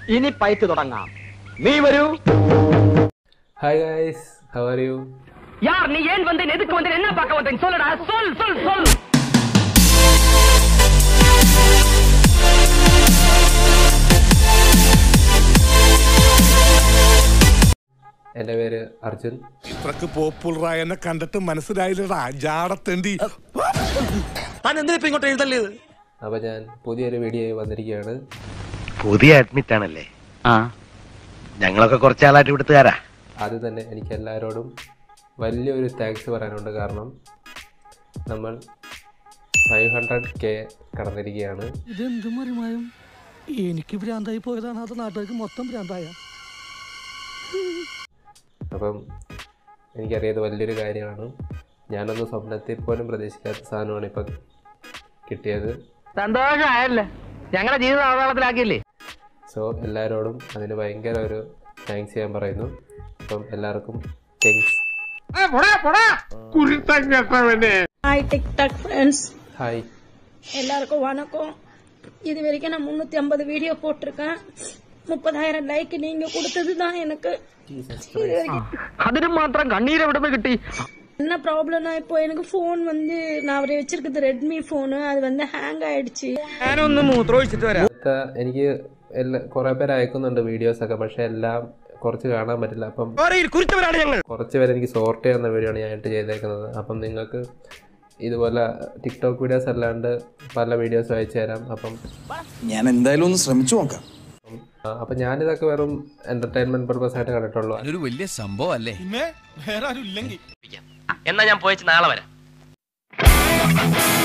ഇനി പയറ്റ് തുടങ്ങാം നീ വരൂ hi guys how are you யார் நீ ஏன் வந்தேன் எதுக்கு வந்தேன் என்ன பார்க்க வந்தேன் சொல்லடா சொல் சொல் சொல் എൻ്റെ പേര് അർജുൻ ഇത്രക്ക് പോപ്പുലറായ എന്നെ കണ്ടിട്ട് മനസ്സിലായില്ലടാ ജാടത്തേണ്ടി താൻ എന്തിനാ ഇപ്പൊ ഇങ്ങോട്ട് എഴുതല്ലേത് അപ്പോൾ ഞാൻ പുതിയൊരു വീഡിയോ വന്നിരിക്കുകയാണ് പുതിയ അഡ്മിറ്റ് ആണല്ലേ ആ ഞങ്ങളൊക്കെ കുറച്ചാളായിട്ട് ഇവിടുത്തുകാരാ ആദ്യം തന്നെ എനിക്ക് എല്ലാവരോടും വലിയൊരു താങ്ക്സ് പറയാനുണ്ട് കാരണം നമ്മൾ ഫൈവ് ഹൺഡ്രഡ് കെ കടന്നിരിക്കുകയാണ് ഇതെന്ത് മറിമായും എനിക്ക് ഭ്രാന്തായി പോയതാണ് അത് നാട്ടുകാർക്ക് മൊത്തം ഭ്രാന്തായ അപ്പം എനിക്കറിയാത് വലിയൊരു കാര്യമാണ് ഞാനൊന്നും സ്വപ്നത്തിൽ പോലും പ്രതീക്ഷിക്കാത്ത സാധനമാണ് ഇപ്പം കിട്ടിയത് സന്തോഷമായല്ലേ ഞങ്ങളുടെ ജീവിതം അവതാളത്തിലാക്കിയില്ലേ സോ എല്ലാവരോടും അതിന് ഭയങ്കര ഒരു താങ്ക്സ് ചെയ്യാൻ പറയുന്നു അപ്പം എല്ലാവർക്കും thanks hi TikTok friends hi எல்லாருக்கும் வணக்கம் இது வரைக்கும் நான் முன்னூத்தி ஐம்பது வீடியோ போட்டிருக்கேன் முப்பதாயிரம் லைக் நீங்க கொடுத்தது தான் எனக்கு இது வரைக்கும் അതിനും മാത്രം കണ്ണീര് എവിടെ കിട്ടി என்ன ப்ராப்ளம்னா இப்போ எனக்கு ஃபோன் வந்து நான் அவரை வச்சிருக்கிறது ரெட்மி ஃபோனு அது வந்து ஹேங் ஆயிடுச்சு ഞാനൊന്ന് മൂത്രമൊഴിച്ചിട്ട് വരാം ഇതൊക്കെ എനിക്ക് എല്ലാ കുറേ പേര് അയക്കുന്നുണ്ട് വീഡിയോസൊക്കെ പക്ഷേ എല്ലാം കുറച്ച് കാണാൻ പറ്റില്ല അപ്പം കുറിച്ചവരാണ് ഞങ്ങൾ കുറച്ച് പേര് എനിക്ക് സോർട്ട് ചെയ്യുന്ന വീഡിയോ ആണ് ഞാനായിട്ട് ചെയ്തേക്കുന്നത് അപ്പം നിങ്ങൾക്ക് ഇതുപോലെ ടിക്ടോക്ക് വീഡിയോസ് അല്ലാണ്ട് പല വീഡിയോസും അയച്ചു തരാം അപ്പം ഞാൻ എന്തായാലും ഒന്ന് ശ്രമിച്ചു നോക്കാം ആ, അപ്പം ഞാനിതൊക്കെ വെറും എൻ്റർടൈൻമെൻറ്റ് പർപ്പസ് ആയിട്ട് കണ്ടിട്ടുള്ളൂ ഒരു വലിയ സംഭവം അല്ലേ പിന്നെ വേറെ ആരും ഇല്ലെങ്കിൽ എന്നാ ഞാൻ പോയിച്ച് നാളെ വരാം